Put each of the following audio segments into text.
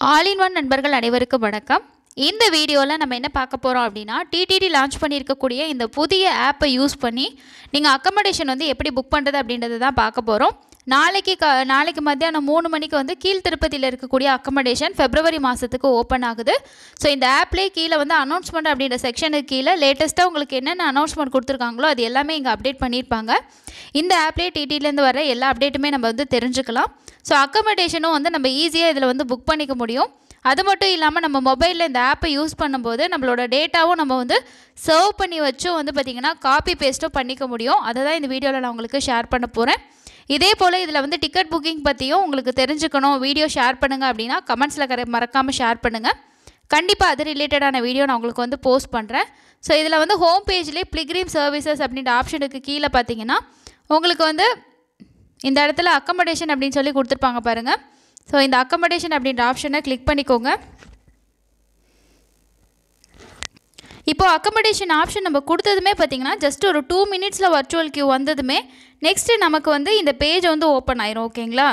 all in one நண்பர்கள் அனைவருக்கும் வணக்கம் இந்த வீடியோவில் நம்ம என்ன பார்க்க போகிறோம் அப்படின்னா டிடிடி லான்ச் பண்ணியிருக்கக்கூடிய இந்த புதிய ஆப்பை யூஸ் பண்ணி நீங்கள் அக்கமடேஷன் வந்து எப்படி புக் பண்ணுறது அப்படின்றத தான் பார்க்க போகிறோம் நாளைக்கு க நாளைக்கு மத்தியானம் மூணு மணிக்கு வந்து கீழ் திருப்பதியில் இருக்கக்கூடிய அக்கமடேஷன் ஃபெப்ரவரி மாதத்துக்கு ஓப்பன் ஆகுது ஸோ இந்த ஆப்லேயே கீழே வந்து அனௌன்ஸ்மெண்ட் அப்படின்ற செக்ஷனுக்கு கீழே லேட்டஸ்ட்டாக உங்களுக்கு என்னென்ன அனௌன்ஸ்மெண்ட் கொடுத்துருக்காங்களோ அது எல்லாமே இங்கே அப்டேட் பண்ணியிருப்பாங்க இந்த ஆப்லேயே டிடிலேருந்து வர எல்லா அப்டேட்டுமே நம்ம வந்து தெரிஞ்சுக்கலாம் ஸோ அக்கமடேஷனும் வந்து நம்ம ஈஸியாக இதில் வந்து புக் பண்ணிக்க முடியும் அது மட்டும் இல்லாமல் நம்ம மொபைலில் இந்த ஆப்பை யூஸ் பண்ணும்போது நம்மளோட டேட்டாவும் நம்ம வந்து சர்வ் பண்ணி வச்சும் வந்து பார்த்திங்கன்னா காப்பி பேஸ்ட்டும் பண்ணிக்க முடியும் அதை தான் இந்த வீடியோவில் நான் உங்களுக்கு ஷேர் பண்ண போகிறேன் இதே போல் இதில் வந்து டிக்கெட் புக்கிங் பற்றியும் உங்களுக்கு தெரிஞ்சுக்கணும் வீடியோ ஷேர் பண்ணுங்கள் அப்படின்னா கமெண்ட்ஸில் கர மறக்காமல் ஷேர் பண்ணுங்கள் கண்டிப்பாக அது ரிலேட்டடான வீடியோ நான் உங்களுக்கு வந்து போஸ்ட் பண்ணுறேன் ஸோ இதில் வந்து ஹோம் பேஜ்லேயே பிளிக்ரீம் சர்வீசஸ் அப்படின்ற ஆப்ஷனுக்கு கீழே பார்த்தீங்கன்னா உங்களுக்கு வந்து இந்த இடத்துல அக்கமடேஷன் அப்படின்னு சொல்லி கொடுத்துருப்பாங்க பாருங்கள் ஸோ இந்த அக்கமடேஷன் அப்படின்ற ஆப்ஷனை கிளிக் பண்ணிக்கோங்க இப்போ அக்கமடேஷன் ஆப்ஷன் நம்ம கொடுத்ததுமே பார்த்தீங்கன்னா ஜஸ்ட் ஒரு டூ மினிட்ஸில் வர்ச்சுவல் கியூ வந்ததுமே நெக்ஸ்ட்டு நமக்கு வந்து இந்த பேஜ் வந்து ஓப்பன் ஆயிரும் ஓகேங்களா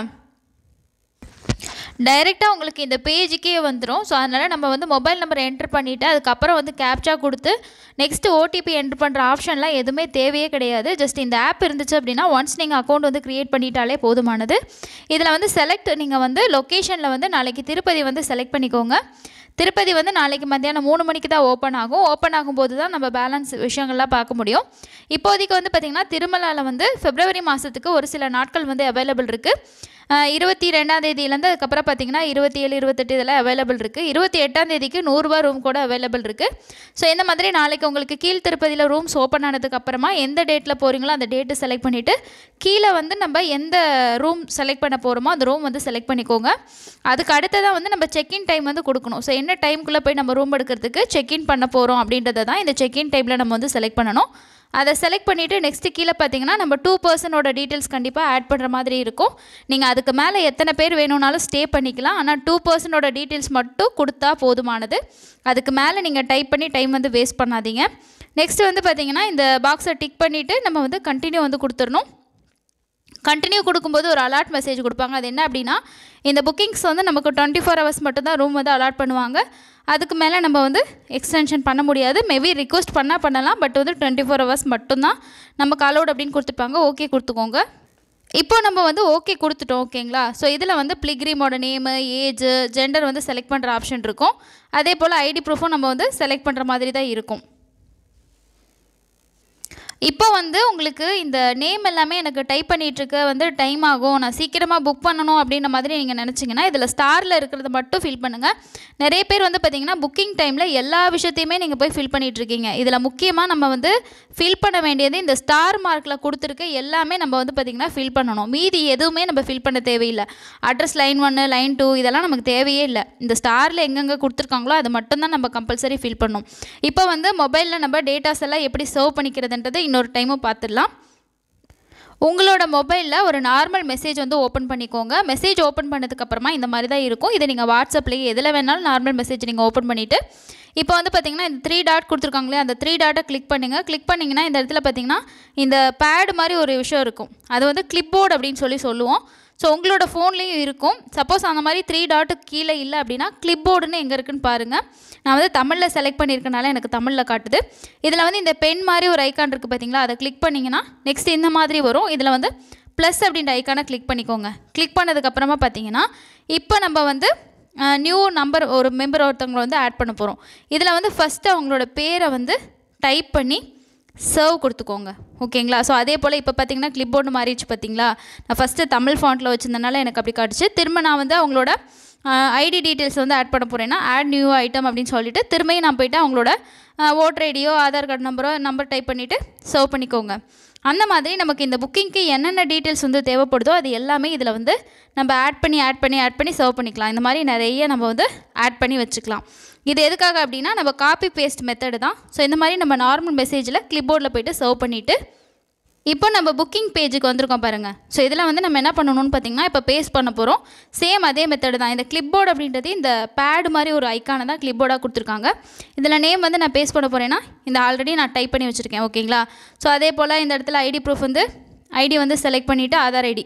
டைரெக்டாக உங்களுக்கு இந்த பேஜுக்கே வந்துடும் ஸோ அதனால் நம்ம வந்து மொபைல் நம்பரை என்ட்ரு பண்ணிவிட்டு அதுக்கப்புறம் வந்து கேப்சா கொடுத்து நெக்ஸ்ட்டு ஓடிபி என்ட்ரு பண்ணுற ஆப்ஷன்லாம் எதுவுமே தேவையே கிடையாது ஜஸ்ட் இந்த ஆப் இருந்துச்சு அப்படின்னா ஒன்ஸ் நீங்கள் அக்கௌண்ட் வந்து க்ரியேட் பண்ணிட்டாலே போதுமானது இதில் வந்து செலக்ட் நீங்கள் வந்து லொக்கேஷனில் வந்து நாளைக்கு திருப்பதி வந்து செலக்ட் பண்ணிக்கோங்க திருப்பதி வந்து நாளைக்கு மத்தியானம் மூணு மணிக்கு தான் ஓப்பன் ஆகும் ஓப்பன் ஆகும்போது தான் நம்ம பேலன்ஸ் விஷயங்கள்லாம் பார்க்க முடியும் இப்போதைக்கு வந்து பார்த்திங்கன்னா திருமலாவில் வந்து பிப்ரவரி மாதத்துக்கு ஒரு சில நாட்கள் வந்து அவைலபிள் இருக்குது இருபத்தி ரெண்டாம் தேதியிலேருந்து அதுக்கப்புறம் பார்த்தீங்கன்னா இருபத்தி ஏழு இருபத்தெட்டு இதெல்லாம் அவைலபிள் இருக்குது இருபத்தி எட்டாம் தேதிக்கு நூறுரூவா ரூம் கூட அவைலபிள் இருக்குது ஸோ இந்த மாதிரி நாளைக்கு உங்களுக்கு கீழ் திருப்பதியில் ரூம்ஸ் ஓப்பன் ஆனதுக்கு அப்புறமா எந்த டேட்டில் போகிறீங்களோ அந்த டேட்டு செலக்ட் பண்ணிவிட்டு கீழே வந்து நம்ம எந்த ரூம் செலக்ட் பண்ண போகிறோமோ அந்த ரூம் வந்து செலக்ட் பண்ணிக்கோங்க அதுக்கு அடுத்ததாக வந்து நம்ம செக்இன் டைம் வந்து கொடுக்கணும் ஸோ என்ன டைமுக்குள்ளே போய் நம்ம ரூம் எடுக்கிறதுக்கு செக்இன் பண்ண போகிறோம் அப்படின்றத தான் இந்த செக்இன் டைமில் நம்ம வந்து செலக்ட் பண்ணணும் அதை செலக்ட் பண்ணிவிட்டு நெக்ஸ்ட்டு கீழே பார்த்தீங்கன்னா நம்ம டூ பர்சனோட டீட்டெயில்ஸ் கண்டிப்பாக ஆட் பண்ணுற மாதிரி இருக்கும் நீங்கள் அதுக்கு மேலே எத்தனை பேர் வேணும்னாலும் ஸ்டே பண்ணிக்கலாம் ஆனால் டூ பர்சனோட டீட்டெயில்ஸ் மட்டும் கொடுத்தா போதுமானது அதுக்கு மேலே நீங்கள் டைப் பண்ணி டைம் வந்து வேஸ்ட் பண்ணாதீங்க நெக்ஸ்ட் வந்து பார்த்தீங்கன்னா இந்த பாக்ஸை டிக் பண்ணிவிட்டு நம்ம வந்து கண்டினியூ வந்து கொடுத்துடணும் கண்டினியூ கொடுக்கும்போது ஒரு அலாட் மெசேஜ் கொடுப்பாங்க அது என்ன அப்படின்னா இந்த புக்கிங்ஸ் வந்து நமக்கு டுவெண்ட்டி ஃபோர் ஹவர்ஸ் மட்டும்தான் ரூம் வந்து அலாட் பண்ணுவாங்க அதுக்கு மேலே நம்ம வந்து எக்ஸ்டென்ஷன் பண்ண முடியாது மேபி ரிக்வஸ்ட் பண்ணால் பண்ணலாம் பட் வந்து டுவெண்ட்டி ஃபோர் ஹவர்ஸ் மட்டும்தான் நமக்கு அலௌட் அப்படின்னு கொடுத்துருப்பாங்க ஓகே கொடுத்துக்கோங்க இப்போ நம்ம வந்து ஓகே கொடுத்துட்டோம் ஓகேங்களா ஸோ இதில் வந்து பிளிக்ரீமோட நேமு ஏஜ் ஜெண்டர் வந்து செலக்ட் பண்ணுற ஆப்ஷன் இருக்கும் அதே போல் ஐடி ப்ரூஃபும் நம்ம வந்து செலக்ட் பண்ணுற மாதிரி தான் இருக்கும் இப்போ வந்து உங்களுக்கு இந்த நேம் எல்லாமே எனக்கு டைப் பண்ணிகிட்ருக்க வந்து டைம் ஆகும் நான் சீக்கிரமாக புக் பண்ணணும் அப்படின்ற மாதிரி நீங்கள் நினச்சிங்கன்னா இதில் ஸ்டாரில் இருக்கிறத மட்டும் ஃபில் பண்ணுங்கள் நிறைய பேர் வந்து பார்த்திங்கன்னா புக்கிங் டைமில் எல்லா விஷயத்தையுமே நீங்கள் போய் ஃபில் பண்ணிகிட்ருக்கீங்க இதில் முக்கியமாக நம்ம வந்து ஃபில் பண்ண வேண்டியது இந்த ஸ்டார் மார்க்கில் கொடுத்துருக்க எல்லாமே நம்ம வந்து பார்த்திங்கன்னா ஃபில் பண்ணணும் மீதி எதுவுமே நம்ம ஃபில் பண்ண தேவையில்லை அட்ரஸ் லைன் ஒன்று லைன் டூ இதெல்லாம் நமக்கு தேவையே இல்லை இந்த ஸ்டாரில் எங்கெங்கே கொடுத்துருக்காங்களோ அது மட்டும்தான் நம்ம கம்பல்சரி ஃபில் பண்ணணும் இப்போ வந்து மொபைலில் நம்ம டேட்டாஸ் எல்லாம் எப்படி சர்வ் பண்ணிக்கிறதுன்றது இன்னொரு டைமும் பார்த்துடலாம் உங்களோட மொபைலில் ஒரு நார்மல் மெசேஜ் வந்து ஓப்பன் பண்ணிக்கோங்க மெசேஜ் ஓப்பன் பண்ணதுக்கப்புறமா இந்த மாதிரி தான் இருக்கும் இதை நீங்கள் வாட்ஸ்அப்லேயே எதில் வேணாலும் நார்மல் மெசேஜ் நீங்கள் ஓப்பன் பண்ணிவிட்டு இப்போ வந்து பார்த்தீங்கன்னா இந்த த்ரீ டாட் கொடுத்துருக்காங்களே அந்த த்ரீ டாட்டை கிளிக் பண்ணுங்கள் கிளிக் பண்ணிங்கன்னா இந்த இடத்துல பார்த்தீங்கன்னா இந்த பேடு மாதிரி ஒரு விஷயம் இருக்கும் அது வந்து கிளிப் போர்டு அப்படின்னு சொல்லி சொல்லுவோம் ஸோ உங்களோட ஃபோன்லேயும் இருக்கும் சப்போஸ் அந்த மாதிரி த்ரீ டாட்டுக்கு கீழே இல்லை அப்படின்னா கிளிப் போர்டுன்னு எங்கே இருக்குன்னு பாருங்கள் நான் வந்து தமிழில் செலக்ட் பண்ணியிருக்கனால எனக்கு தமிழில் காட்டுது இதில் வந்து இந்த பென் மாதிரி ஒரு ஐக்கான் இருக்குது பார்த்தீங்களா அதை கிளிக் பண்ணிங்கன்னா நெக்ஸ்ட் இந்த மாதிரி வரும் இதில் வந்து ப்ளஸ் அப்படின்ற ஐக்கானை கிளிக் பண்ணிக்கோங்க கிளிக் பண்ணதுக்கப்புறமா பார்த்தீங்கன்னா இப்போ நம்ம வந்து நியூ நம்பர் ஒரு மெம்பர் ஒருத்தவங்களை வந்து ஆட் பண்ண போகிறோம் இதில் வந்து ஃபஸ்ட்டு அவங்களோட பேரை வந்து டைப் பண்ணி சர்வ் கொடுத்துக்கோங்க ஓகேங்களா ஸோ அதே போல் இப்போ பார்த்தீங்கன்னா கிளிப் போர்டு மாறிடுச்சு பார்த்தீங்களா நான் ஃபஸ்ட்டு தமிழ் ஃபாண்ட்டில் வச்சுருந்தனால எனக்கு அப்படி காட்டுச்சு திரும்ப நான் வந்து அவங்களோட ஐடி டீட்டெயில்ஸ் வந்து ஆட் பண்ண போகிறேன்னா ஆட் நியூ ஐட்டம் அப்படின்னு சொல்லிட்டு திரும்பியும் நான் போயிட்டு அவங்களோட ஓட்டர் ஐடியோ ஆதார் கார்டு நம்பரோ நம்பர் டைப் பண்ணிவிட்டு சர்வ் பண்ணிக்கோங்க அந்த மாதிரி நமக்கு இந்த புக்கிங்க்கு என்னென்ன டீட்டெயில்ஸ் வந்து தேவைப்படுதோ அது எல்லாமே இதில் வந்து நம்ம ஆட் பண்ணி ஆட் பண்ணி ஆட் பண்ணி சர்வ் பண்ணிக்கலாம் இந்த மாதிரி நிறைய நம்ம வந்து ஆட் பண்ணி வச்சுக்கலாம் இது எதுக்காக அப்படின்னா நம்ம காப்பி பேஸ்ட் மெத்தடு தான் ஸோ இந்த மாதிரி நம்ம நார்மல் மெசேஜில் கிளிப்போர்டில் போய்ட்டு சர்வ் பண்ணிவிட்டு இப்போ நம்ம புக்கிங் பேஜுக்கு வந்திருக்கோம் பாருங்கள் ஸோ இதில் வந்து நம்ம என்ன பண்ணணும்னு பார்த்தீங்கன்னா இப்போ பேஸ்ட் பண்ண போகிறோம் சேம் அதே மெத்தடு தான் இந்த கிளிப்போர்டு அப்படின்றது இந்த பேட் மாதிரி ஒரு ஐக்கானை தான் கிளிப்போர்டாக கொடுத்துருக்காங்க இதில் நேம் வந்து நான் பேஸ்ட் பண்ண போகிறேன்னா இந்த ஆல்ரெடி நான் டைப் பண்ணி வச்சுருக்கேன் ஓகேங்களா ஸோ அதே போல் இந்த இடத்துல ஐடி ப்ரூஃப் வந்து ஐடி வந்து செலக்ட் பண்ணிவிட்டு Aadhaar ID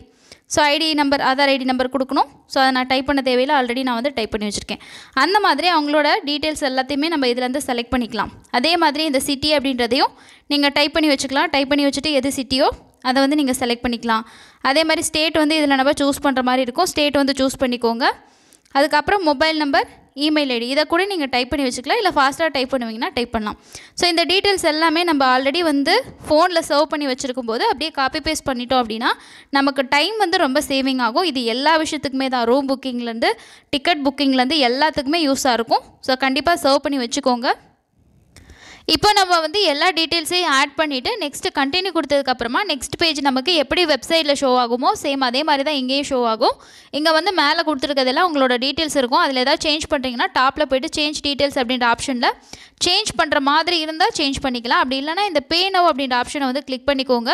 so ID number Aadhaar ID number கொடுக்கணும் ஸோ அதை நான் டைப் பண்ண தேவையில்லை ஆல்ரெடி நான் வந்து டைப் பண்ணி வச்சுருக்கேன் அந்த மாதிரி அவங்களோட டீட்டெயில்ஸ் எல்லாத்தையுமே நம்ம இதுலேருந்து செலக்ட் பண்ணிக்கலாம் அதே மாதிரி இந்த சிட்டி அப்படின்றதையும் நீங்கள் டைப் பண்ணி வச்சுக்கலாம் டைப் பண்ணி வச்சுட்டு எது சிட்டியோ அதை வந்து நீங்கள் செலக்ட் பண்ணிக்கலாம் அதே மாதிரி ஸ்டேட் வந்து இதில் நம்ம சூஸ் பண்ணுற மாதிரி இருக்கும் ஸ்டேட் வந்து சூஸ் பண்ணிக்கோங்க அதுக்கப்புறம் மொபைல் நம்பர் இமெயில் ஐடி இதை கூட நீங்கள் டைப் பண்ணி வச்சுக்கலாம் இல்லை ஃபாஸ்ட்டாக டைப் பண்ணுவீங்கன்னா டைப் பண்ணலாம் ஸோ இந்த டீட்டெயில்ஸ் எல்லாமே நம்ம ஆல்ரெடி வந்து ஃபோனில் சர்வ் பண்ணி வச்சுருக்கும் போது அப்படியே காப்பி பேஸ்ட் பண்ணிட்டோம் அப்படின்னா நமக்கு டைம் வந்து ரொம்ப சேவிங் ஆகும் இது எல்லா விஷயத்துக்குமே தான் ரூம் புக்கிங்லேருந்து டிக்கெட் புக்கிங்லேருந்து எல்லாத்துக்குமே யூஸாக இருக்கும் ஸோ கண்டிப்பாக சர்வ் பண்ணி வச்சுக்கோங்க இப்போ நம்ம வந்து எல்லா டீட்டெயில்ஸையும் ஆட் பண்ணிவிட்டு நெக்ஸ்ட்டு கண்டினியூ கொடுத்ததுக்கப்புறமா நெக்ஸ்ட் பேஜ் நமக்கு எப்படி வெப்சைட்டில் ஷோ ஆகுமோ சேம் அதே மாதிரி தான் இங்கேயும் ஷோ ஆகும் இங்கே வந்து மேலே கொடுத்துருக்கிறதெல்லாம் உங்களோட டீட்டெயில்ஸ் இருக்கும் அதில் ஏதாவது சேஞ்ச் பண்ணுறீங்கன்னா டாப்பில் போய்ட்டு சேஞ்ச் டீட்டெயில்ஸ் அப்படின்ற ஆப்ஷனில் சேஞ்ச் பண்ணுற மாதிரி இருந்தால் சேஞ்ச் பண்ணிக்கலாம் அப்படி இல்லைனா இந்த பே நவ் அப்படின்ற ஆப்ஷனை வந்து கிளிக் பண்ணிக்கோங்க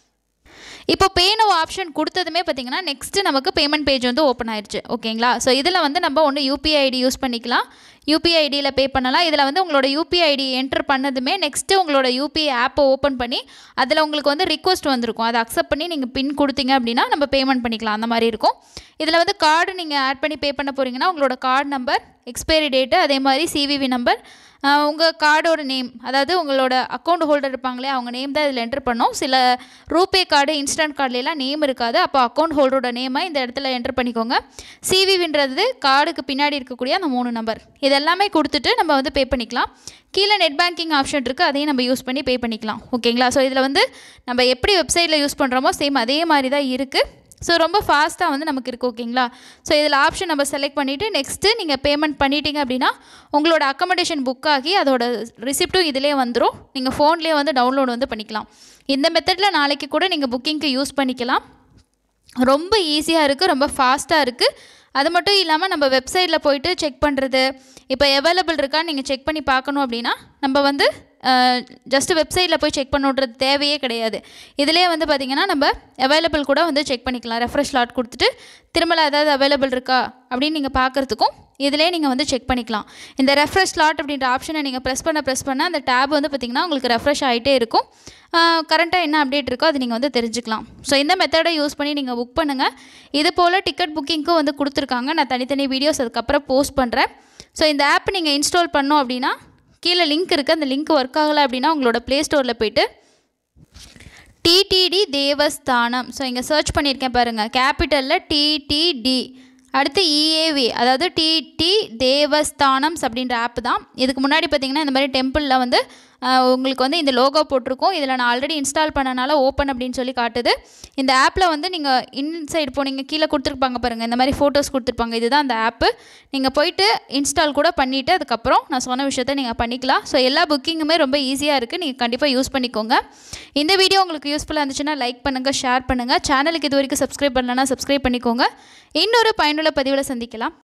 இப்போ பே நோ ஆப்ஷன் கொடுத்ததுமே பார்த்தீங்கன்னா நெக்ஸ்ட்டு நமக்கு பேமெண்ட் பேஜ் வந்து ஓப்பன் ஆயிடுச்சு ஓகேங்களா ஸோ இதில் வந்து நம்ம ஒன்று யூபிஐ ஐடி யூஸ் பண்ணிக்கலாம் யூபிஐ ஐடியில் பே பண்ணலாம் இதில் வந்து உங்களோட யூபிஐ ஐடி என்டர் பண்ணதுமே நெக்ஸ்ட்டு உங்களோட யூபிஐ ஆப்பை ஓப்பன் பண்ணி அதில் உங்களுக்கு வந்து ரிக்வஸ்ட் வந்திருக்கும் அதை அக்செப்ட் பண்ணி நீங்கள் பின் கொடுத்தீங்க அப்படின்னா நம்ம பேமெண்ட் பண்ணிக்கலாம் அந்த மாதிரி இருக்கும் இதில் வந்து கார்டு நீங்கள் ஆட் பண்ணி பே பண்ண போகிறீங்கன்னா உங்களோட கார்டு நம்பர் எக்ஸ்பைரி டேட்டு அதே மாதிரி சிவிவி நம்பர் உங்கள் கார்டோட நேம் அதாவது உங்களோட அக்கௌண்ட் ஹோல்டர் இருப்பாங்களே அவங்க நேம் தான் இதில் என்டர் பண்ணோம் சில ரூபே கார்டு இன்ஸ்டன்ட் கார்டுலாம் நேம் இருக்காது அப்போ அக்கௌண்ட் ஹோல்டரோட நேமை இந்த இடத்துல என்டர் பண்ணிக்கோங்க சிவிவின்றது கார்டுக்கு பின்னாடி இருக்கக்கூடிய அந்த மூணு நம்பர் இதெல்லாமே கொடுத்துட்டு நம்ம வந்து பே பண்ணிக்கலாம் கீழே நெட் பேங்கிங் ஆப்ஷன் இருக்குது அதையும் நம்ம யூஸ் பண்ணி பே பண்ணிக்கலாம் ஓகேங்களா ஸோ இதில் வந்து நம்ம எப்படி வெப்சைட்டில் யூஸ் பண்ணுறோமோ சேம் அதே மாதிரி தான் இருக்குது ஸோ ரொம்ப ஃபாஸ்ட்டாக வந்து நமக்கு இருக்குது ஓகேங்களா ஸோ இதில் ஆப்ஷன் நம்ம செலக்ட் பண்ணிவிட்டு நெக்ஸ்ட்டு நீங்கள் பேமெண்ட் பண்ணிட்டீங்க அப்படின்னா உங்களோட அக்கமடேஷன் புக் ஆகி அதோட ரிசிப்ட்டும் இதிலே வந்துடும் நீங்கள் ஃபோன்லேயே வந்து டவுன்லோட் வந்து பண்ணிக்கலாம் இந்த மெத்தடில் நாளைக்கு கூட நீங்கள் புக்கிங்க்கு யூஸ் பண்ணிக்கலாம் ரொம்ப ஈஸியாக இருக்குது ரொம்ப ஃபாஸ்ட்டாக இருக்குது அது மட்டும் இல்லாமல் நம்ம வெப்சைட்டில் போயிட்டு செக் பண்ணுறது இப்போ அவைலபிள் இருக்கான்னு நீங்கள் செக் பண்ணி பார்க்கணும் அப்படின்னா நம்ம வந்து ஜஸ்ட்டு வெப்சைட்டில் போய் செக் பண்ணுன்றது தேவையே கிடையாது இதிலே வந்து பார்த்திங்கன்னா நம்ம அவைலபிள் கூட வந்து செக் பண்ணிக்கலாம் ரெஃப்ரெஷ் லாட் கொடுத்துட்டு திரும்ப ஏதாவது அவைலபிள் இருக்கா அப்படின்னு நீங்கள் பார்க்குறதுக்கும் இதிலே நீங்கள் வந்து செக் பண்ணிக்கலாம் இந்த ரெஃப்ரெஷ் ஸ்லாட் அப்படின்ற ஆப்ஷனை நீங்கள் ப்ரெஸ் பண்ண ப்ரெஸ் பண்ண அந்த டேப் வந்து பார்த்திங்கன்னா உங்களுக்கு ரெஃப்ரெஷ் ஆகிட்டே இருக்கும் கரண்ட்டாக என்ன அப்டேட் இருக்கோ அது நீங்கள் வந்து தெரிஞ்சுக்கலாம் ஸோ இந்த மெத்தடை யூஸ் பண்ணி நீங்கள் புக் பண்ணுங்கள் இது போல் டிக்கெட் புக்கிங்க்கும் வந்து கொடுத்துருக்காங்க நான் தனித்தனி வீடியோஸ் அதுக்கப்புறம் போஸ்ட் பண்ணுறேன் ஸோ இந்த ஆப் நீங்கள் இன்ஸ்டால் பண்ணோம் அப்படின்னா கீழே லிங்க் இருக்குது அந்த லிங்க் ஒர்க் ஆகலை அப்படின்னா உங்களோட ப்ளே ஸ்டோரில் போயிட்டு டிடிடி தேவஸ்தானம் ஸோ இங்கே சர்ச் பண்ணியிருக்கேன் பாருங்கள் கேபிட்டலில் டிடிடி அடுத்து இஏவி அதாவது டிடி தேவஸ்தானம்ஸ் அப்படின்ற ஆப் தான் இதுக்கு முன்னாடி பார்த்தீங்கன்னா இந்த மாதிரி டெம்பிளில் வந்து உங்களுக்கு வந்து இந்த லோகோ போட்டிருக்கோம் இதில் நான் ஆல்ரெடி இன்ஸ்டால் பண்ணனால ஓப்பன் அப்படின்னு சொல்லி காட்டுது இந்த ஆப்பில் வந்து நீங்கள் இன்சைடு போனீங்க கீழே கொடுத்துருப்பாங்க பாருங்கள் இந்த மாதிரி ஃபோட்டோஸ் கொடுத்துருப்பாங்க இதுதான் அந்த ஆப்பு நீங்கள் போயிட்டு இன்ஸ்டால் கூட பண்ணிவிட்டு அதுக்கப்புறம் நான் சொன்ன விஷயத்த நீங்கள் பண்ணிக்கலாம் ஸோ எல்லா புக்கிங்குமே ரொம்ப ஈஸியாக இருக்குது நீங்கள் கண்டிப்பாக யூஸ் பண்ணிக்கோங்க இந்த வீடியோ உங்களுக்கு யூஸ்ஃபுல்லாக இருந்துச்சுன்னா லைக் பண்ணுங்கள் ஷேர் பண்ணுங்கள் சேனலுக்கு இது வரைக்கும் சப்ஸ்கிரைப் பண்ணலன்னா சப்ஸ்கிரைப் பண்ணிக்கோங்க இன்னொரு பயனுள்ள பதிவில் சந்திக்கலாம்